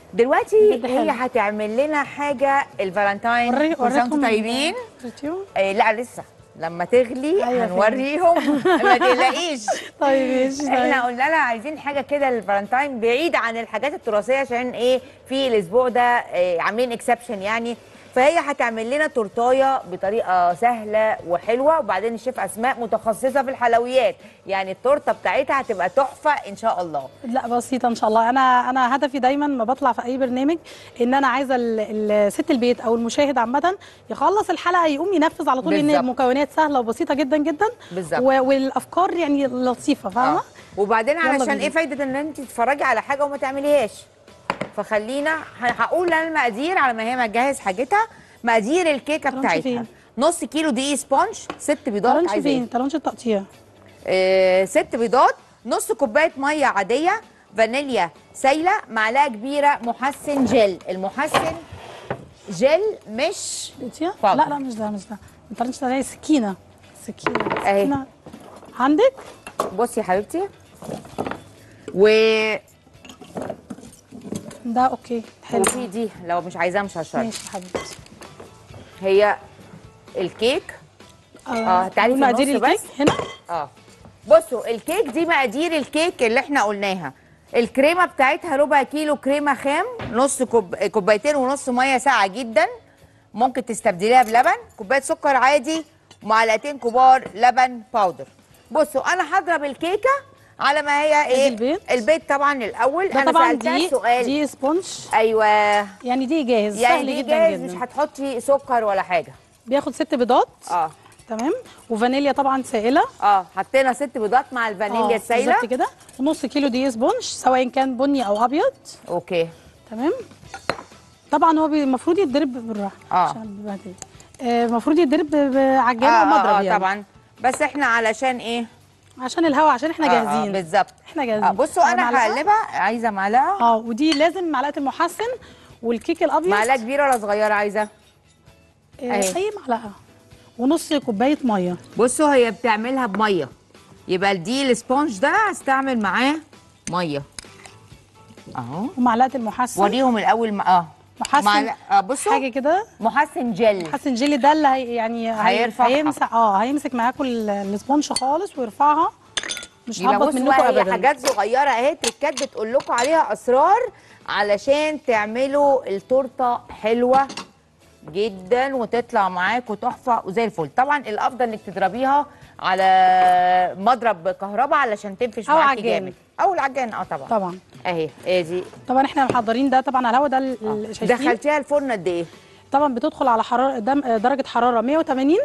دلوقتي بجد هي حلو. هتعمل لنا حاجه الفالنتاين وري- كل سنه وانتم وريتهم طيبين وريتيهم؟ آه لا لسه لما تغلي أيوة هنوريهم ما تقلقيش طيب ماشي طيب. احنا قلنا لها عايزين حاجه كده للفالنتاين بعيد عن الحاجات التراثيه عشان ايه في الاسبوع ده آه، عاملين اكسبشن يعني فهي هتعمل لنا تورتايه بطريقه سهله وحلوه وبعدين الشيف اسماء متخصصه في الحلويات يعني التورته بتاعتها هتبقى تحفه ان شاء الله لا بسيطة إن شاء الله أنا أنا هدفي دايما ما بطلع في أي برنامج إن أنا عايزة ال- ال- ست البيت أو المشاهد عامة يخلص الحلقة يقوم ينفذ على طول لأن بالظبط. المكونات سهلة وبسيطة جدا جدا بالظبط. و- والأفكار يعني لطيفة فاهمة؟ آه. وبعدين يلا علشان بينا. ايه فايده ان انت تتفرجي على حاجه وما تعمليهاش فخلينا ه- هقول انا المقادير على ما هي ما تجهز حاجتها مقادير الكيكه طرنش بتاعتها فين؟ نص كيلو دقيق سبونج ست بيضات طرنش عايزه ايه فين؟ طرنش التقطيع آه، ست بيضات نص كوبايه ميه عاديه فانيليا سايله معلقه كبيره محسن جل المحسن جل مش لقيتيها؟ اتفضل. لا لا مش ده مش ده ما طرنش ده سكينة سكينة أهي. سكينة عندك؟ بصي يا حبيبتي و... ده أوكي حلو وفي دي لو مش عايزاها مش هشرب ماشي يا حبيبتي هي الكيك آه، تعالي في مقادير النص الكيك بس. هنا اه بصوا الكيك دي مقادير الكيك اللي احنا قلناها الكريمه بتاعتها ربع كيلو كريمه خام نص كوب... كوبايتين ونص ميه ساقعه جدا ممكن تستبدليها بلبن كوبايه سكر عادي ومعلقتين كبار لبن باودر بصوا انا هضرب الكيكه على ما هي ايه البيض. البيض طبعا الاول ده انا طبعا سالتها دي سؤال دي سبونج ايوه يعني دي جاهز يعني سهل دي جدا جاهز جدا مش هتحطي سكر ولا حاجه بياخد ست بيضات اه تمام وفانيليا طبعا سائله اه حطينا ست بيضات مع الفانيليا آه، السايله بالظبط كده ونص كيلو دقيق سبونج سواء كان بني او ابيض اوكي تمام طبعا هو بي- المفروض يتضرب بالراحه آه. عشان بيبهدل. آه، المفروض يتضرب ب- بعجانه آه ومضرب آه, آه يعني طبعا بس احنا علشان ايه عشان الهواء عشان احنا آه، جاهزين آه بالظبط احنا جاهزين آه بصوا آه، انا معلقة. هقلبها عايزه معلقه اه ودي لازم معلقه المحسن والكيك الابيض معلقه كبيره ولا صغيره عايزه آه، أهي. اي معلقه ونص كوبايه ميه بصوا هي بتعملها بميه يبقى دي السبونج ده هستعمل معاه ميه اهو ومعلقه المحسن وريهم الاول م... اه محسن معلقة- آه بصوا حاجه كده محسن جل حسن جيلي ده اللي هي يعني هي- هيرفعها. هيمسك اه هيمسك معاكم ال- الاسبونج خالص ويرفعها مش يبقى هبط بصوا منكم بقى هي ابدا حاجات صغيره اهي تريكات بتقول لكم عليها اسرار علشان تعملوا التورته حلوه جدا وتطلع معاكم تحفه وزي الفل طبعا الافضل انك تضربيها على مضرب كهرباء علشان تنفش أو معاكي عجان. جامد او العجان اه طبعا طبعا اهي ايه دي طبعا احنا محضرين ده طبعا على الهواء ده ال- ال- شايفين دخلتيها الفرن قد ايه طبعا بتدخل على حراره دم درجه حراره 180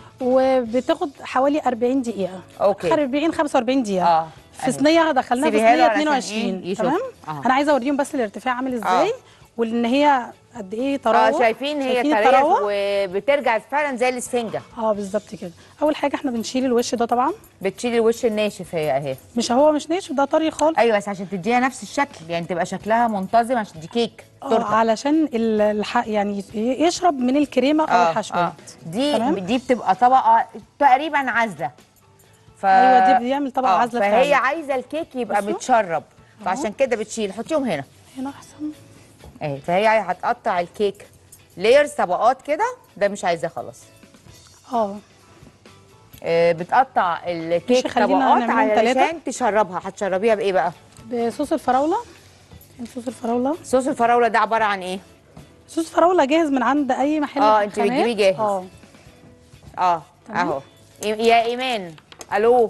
وبتاخد حوالي 40 دقيقه أوكي. 40 45 دقيقه اه في صينيه دخلناها في سيبيها له صينيه علشان إيه 22 يشوف. تمام آه. انا عايزه اوريهم بس الارتفاع عامل ازاي وان هي قد ايه طراوه اه شايفين هي شايفين طريه الطراوة؟ وبترجع فعلا زي الاسفنجه اه بالظبط كده اول حاجه احنا بنشيل الوش ده طبعا بتشيلي الوش الناشف هي اهي مش هو مش ناشف ده طري خالص ايوه بس عشان تديها نفس الشكل يعني تبقى شكلها منتظم عشان دي كيك اه تورته علشان ال- الح... يعني يشرب من الكريمه او الحشوات دي تمام؟ دي بتبقى طبقه تقريبا عازله ف... ايوه دي بيعمل طبقه آه، عازله فهي فعلا. عايزه الكيك يبقى بصوا. متشرب فعشان كده بتشيل حطيهم هنا هنا احسن اهي فهي هتقطع الكيك ليرز طبقات كده ده مش عايزاه خلاص اه آه، بتقطع الكيك ماشي، خلينا طبقات نعملهم تلاتة. علشان تشربها هتشربيها بايه بقى بصوص الفراوله صوص الفراوله صوص الفراوله ده عباره عن ايه صوص فراوله جاهز من عند اي محل آه، في انت الخامات. بتجيبيه جاهز. اه اه تمام. اهو إي- يا ايمان الو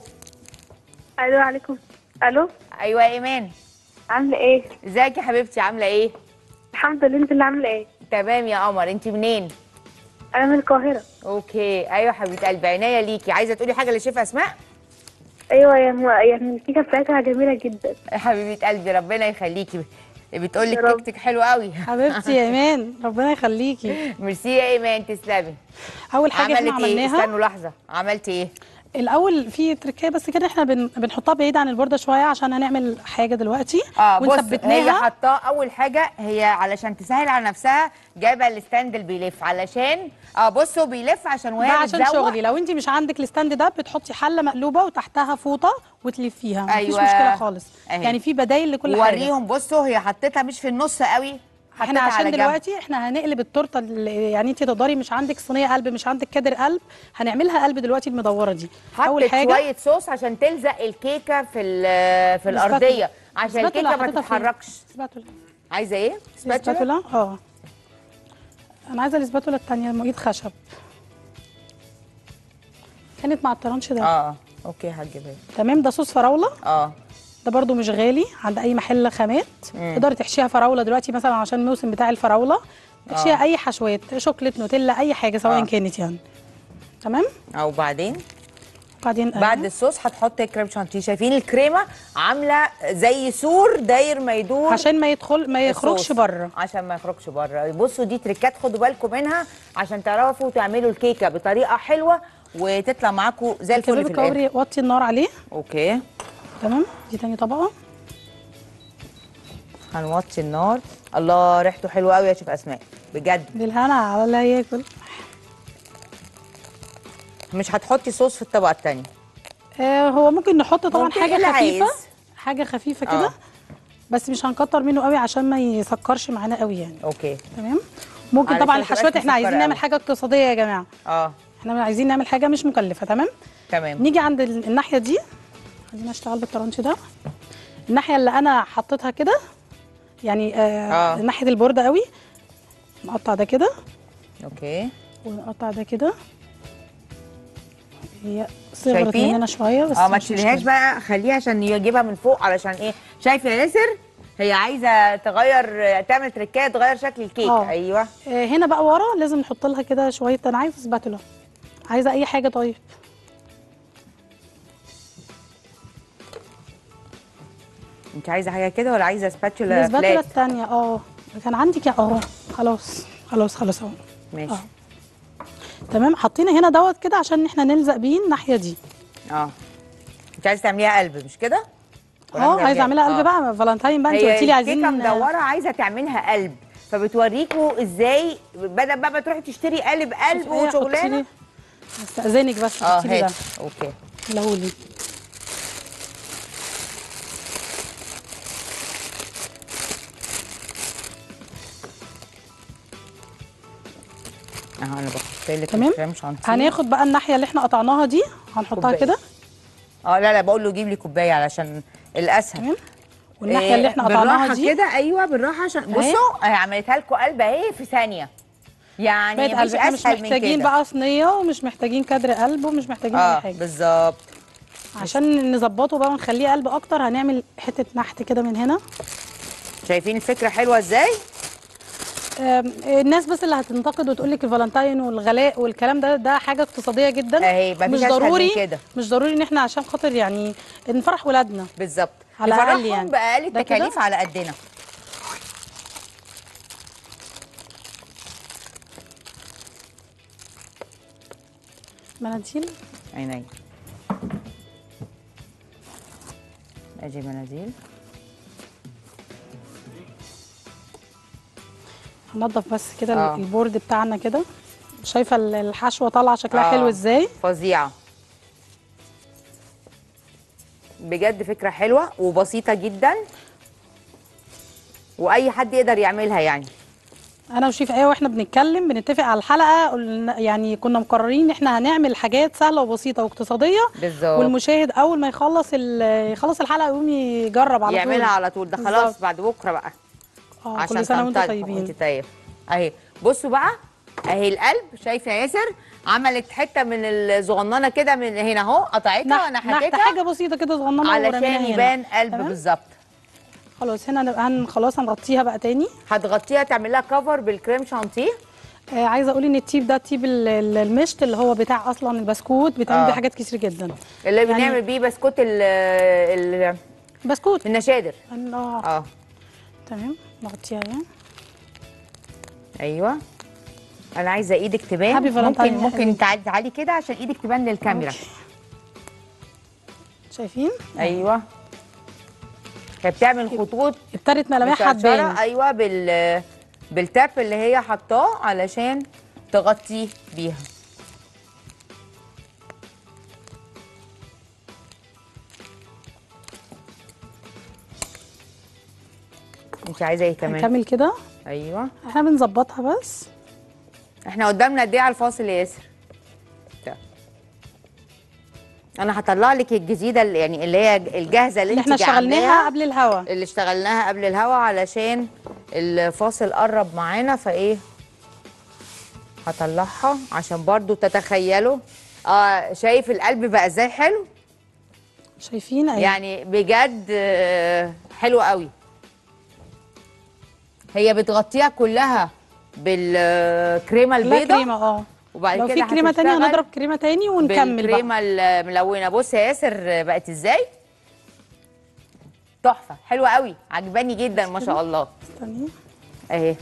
الو عليكم الو ايوه يا ايمان عامله ايه ازيك يا حبيبتي عامله ايه الحمد لله انت اللي عامله ايه تمام يا قمر انت منين انا من القاهره اوكي ايوه حبيبه قلبي عينيا ليكي عايزه تقولي حاجه لشيف اسماء ايوه يا مو... يعني الكيكه بتاعتها جميله جدا يا حبيبه قلبي ربنا يخليكي بتقول لك يا رب. كيكتك حلوه قوي حبيبتي يا ايمان ربنا يخليكي ميرسي يا ايمان تسلمي اول حاجه احنا عملت ايه عملناها استنوا لحظه عملتي ايه الاول في تركيه بس كده احنا بن... بنحطها بعيد عن البورده شويه عشان هنعمل حاجه دلوقتي اه بص هي ونثبتناها حطاه اول حاجه هي علشان تسهل على نفسها جايبه الستاند اللي بيلف علشان اه بصوا بيلف عشان وهي ده عشان بتزوق. شغلي لو انت مش عندك الستاند ده بتحطي حله مقلوبه وتحتها فوطه وتلفيها مفيش أيوة. مشكله خالص أهي. يعني في بدايل لكل حاجه وريهم بصوا هي حطيتها مش في النص قوي احنا حطيتها عشان على جنب. دلوقتي احنا هنقلب التورته اللي- يعني انت تقدري مش عندك صينيه قلب مش عندك كادر قلب هنعملها قلب دلوقتي المدوره دي حطت شويه صوص عشان تلزق الكيكه في ال- في الارضيه عشان الكيكه ما تتحركش سباتولا عايزه ايه سباتولا اه انا عايزه الاسباتولا الثانيه ايد خشب كانت مع الترانش ده اه اوكي هجيبها تمام ده صوص فراوله اه ده برده مش غالي عند اي محل خامات تقدري تحشيها فراوله دلوقتي مثلا عشان الموسم بتاع الفراوله تحشيها آه. اي حشوات شوكليت نوتيلا اي حاجه سواء آه. كانت يعني تمام او بعدين بعدين بعد الصوص هتحط كريم شانتيه شايفين الكريمه عامله زي سور داير ما يدور عشان ما يدخل ما يخرجش الصوص. بره عشان ما يخرجش بره بصوا دي تريكات خدوا بالكم منها عشان تعرفوا تعملوا الكيكه بطريقه حلوه وتطلع معاكم زي الفل كباب في الاخر الكوري وطي النار عليه اوكي تمام دي تاني طبقه هنوطي النار الله ريحته حلوه قوي يا شيف اسماء بجد بالهنا على اللي ياكل مش هتحطي صوص في الطبقه الثانيه آه هو ممكن نحط طبعا ممكن حاجه اللي خفيفه عايز. حاجه خفيفه كده آه. بس مش هنكتر منه قوي عشان ما يسكرش معانا قوي يعني اوكي تمام ممكن علشان طبعا ما تبقاش الحشوات احنا عايزين مسكرة نعمل قوي. حاجه اقتصاديه يا جماعه اه احنا عايزين نعمل حاجه مش مكلفه تمام تمام نيجي عند ال- الناحيه دي خلينا اشتغل بالطرنش ده الناحيه اللي انا حطيتها كده يعني آه, آه. آه. ناحيه البورده قوي نقطع ده كده اوكي ونقطع ده كده هي صغرت شايفين؟ مننا شويه بس اه ما مش تشيلهاش مشكلة. بقى خليها عشان يجيبها من فوق علشان ايه شايف يا ياسر هي عايزه تغير تعمل تريكات تغير شكل الكيك آه. ايوه آه هنا بقى ورا لازم نحط لها كده شويه انا عايزه سباتولا عايزه اي حاجه طيب انت عايزه حاجه كده ولا عايزه سباتولا السباتولا فلات الثانيه اه كان عندك يا اه خلاص خلاص خلاص اهو ماشي آه. تمام حطينا هنا دوت كده عشان احنا نلزق بيه الناحيه دي اه انت عايزه تعمليها قلب مش كده ولا اه عايزه اعملها آه. قلب بقى فالنتاين بقى انت هي قلتي لي عايزين الكيكه مدوره عايزه تعملها قلب فبتوريكوا ازاي بدل بقى ما تروحي تشتري قلب قلب إيه، حطي وشغلانه لي- استاذنك بس اه حطي لي ده هات اوكي لهولي اهو انا بحط لك تمام الكريم شانتيه هناخد بقى الناحيه اللي احنا قطعناها دي هنحطها كوباية. كده اه لا لا بقول له جيب لي كوبايه علشان الاسهل تمام والناحيه اللي احنا قطعناها بالراحه دي كده ايوه بالراحه عشان أهي. بصوا اهي عملتها لكم قلب اهي في ثانيه يعني بقت مش قلب احنا مش اسهل من محتاجين كده بقى صينيه ومش محتاجين كادر قلب ومش محتاجين اي اه حاجه بالظبط عشان نظبطه بقى ونخليه قلب اكتر هنعمل حته نحت كده من هنا شايفين الفكره حلوه ازاي آم، الناس بس اللي هتنتقد وتقول لك الفالنتاين والغلاء والكلام ده ده حاجه اقتصاديه جدا أهي، مفيش مش أسهل من ضروري كده. مش ضروري ان احنا عشان خاطر يعني نفرح ولادنا بالظبط على الأقل نفرحهم يعني. باقل ده كده؟ التكاليف على قدنا مناديل عيني اجي مناديل هنضف بس كده آه. البورد بتاعنا كده شايفه ال- الحشوه طالعه شكلها آه، حلو ازاي فظيعه بجد فكره حلوه وبسيطه جدا واي حد يقدر يعملها يعني انا وشيف ايه واحنا بنتكلم بنتفق على الحلقه قلنا يعني كنا مقررين ان احنا هنعمل حاجات سهله وبسيطه واقتصاديه بالظبط والمشاهد اول ما يخلص ال- يخلص الحلقه يقوم يجرب على طول يعملها على طول ده خلاص بالظبط. بعد بكره بقى اه عشان كل سنه وانتم تنطلق طيبين وانت طيب اهي بصوا بقى اهي القلب شايفه يا ياسر عملت حته من الصغننه كده من هنا اهو قطعتها نح- نحت ونحتتها حاجه بسيطه كده صغننه ورميناها علشان هنا. يبان قلب تمام؟ بالظبط خلاص هنا نبقى هن خلاص هنغطيها بقى تاني هتغطيها تعمل لها كفر بالكريم شانتيه آه عايزه اقول ان التيب ده التيب ال- ال- المشط اللي هو بتاع اصلا البسكوت بيتعمل آه. بيه حاجات كتير جدا اللي يعني- بنعمل بيه بسكوت ال ال بسكوت النشادر هن- اه اه تمام نغطيها اهي ايوه انا عايزه ايدك تبان Happy ممكن Valentine يا ممكن حبيبي. تعالي تعالي كده عشان ايدك تبان للكاميرا أوكي. شايفين ايوه هي بتعمل خطوط ابتدت ملامحها مشرشرة، تبان ايوه بال بالتاب اللي هي حطاه علشان تغطيه بيها انت عايزه ايه كمان هنكمل كده ايوه احنا بنظبطها بس احنا قدامنا قد ايه على الفاصل يا ياسر ده. انا هطلع لك الجديده اللي يعني اللي هي الجاهزه اللي, اللي انت احنا اشتغلناها عاملاها. قبل الهوا اللي اشتغلناها قبل الهوا علشان الفاصل قرب معانا فايه هطلعها عشان برضو تتخيلوا اه شايف القلب بقى ازاي حلو شايفين ايوه يعني بجد آه، حلو قوي هي بتغطيها كلها بالكريمه لا البيضاء كريمه اه وبعد لو كده في كريمه تانية هتشتغل هنضرب كريمه تاني ونكمل بقى بالكريمه الملونه بص يا ياسر بقت ازاي تحفه حلوه قوي عجباني جدا ما شاء الله استني اهي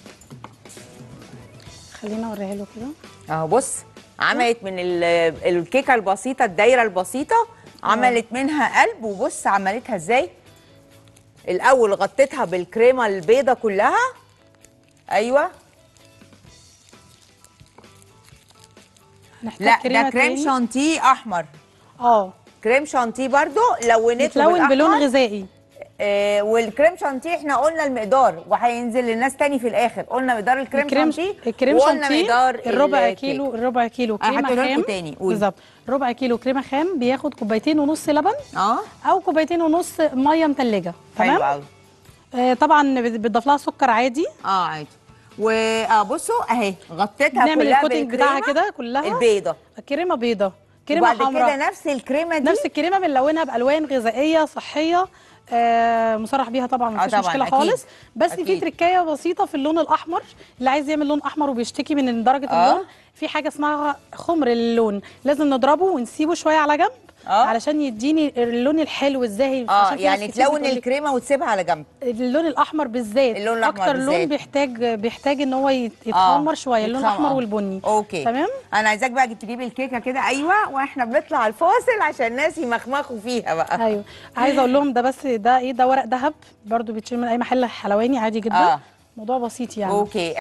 خلينا اوريها له كده اهو بص عملت من ال- الكيكه البسيطه الدايره البسيطه عملت منها قلب وبص عملتها ازاي الاول غطيتها بالكريمه البيضه كلها ايوه هنحتاج لا كريمه ده كريم تاني. شانتيه احمر اه كريم شانتيه برضو لونته بتلون بلون بالأحمر. غذائي آه والكريم شانتيه احنا قلنا المقدار وهينزل للناس تاني في الاخر قلنا مقدار الكريم, الكريم شانتيه الكريم وقلنا شانتيه مقدار الربع الكيك. كيلو الربع كيلو أنا كريمه هحكي لكم خام تاني، قولي. بالظبط ربع كيلو كريمه خام بياخد كوبايتين ونص لبن اه او كوبايتين ونص ميه متلجه حلو تمام قوي آه طبعا بت- بتضاف لها سكر عادي اه عادي واه بصوا اهي غطيتها بنعمل كلها الكوتنج بتاعها بالكريمة كده كلها البيضه كريمه بيضه كريمه وبعد كده حمراء نفس الكريمه دي نفس الكريمه بنلونها بالوان غذائيه صحيه آه مصرح بيها طبعا آه مفيش طبعاً، مشكله أكيد. خالص بس في أكيد. تركايه بسيطه في اللون الاحمر اللي عايز يعمل لون احمر وبيشتكي من درجه آه. اللون في حاجه اسمها خمر اللون لازم نضربه ونسيبه شويه على جنب آه. علشان يديني اللون الحلو ازاي اه عشان في ناس يعني كتير تلون بتقول لي الكريمه وتسيبها على جنب اللون الاحمر بالذات اللون الأحمر اكتر بالذات. لون بيحتاج بيحتاج ان هو يت- يتخمر شويه اللون يتخمر. الاحمر والبني اوكي تمام انا عايزاك بقى تجيبي الكيكه كده ايوه واحنا بنطلع الفاصل عشان الناس يمخمخوا فيها بقى ايوه عايزه اقول لهم ده بس ده ايه ده ورق ذهب برضو بيتشيل من اي محل حلواني عادي جدا آه. موضوع بسيط يعني اوكي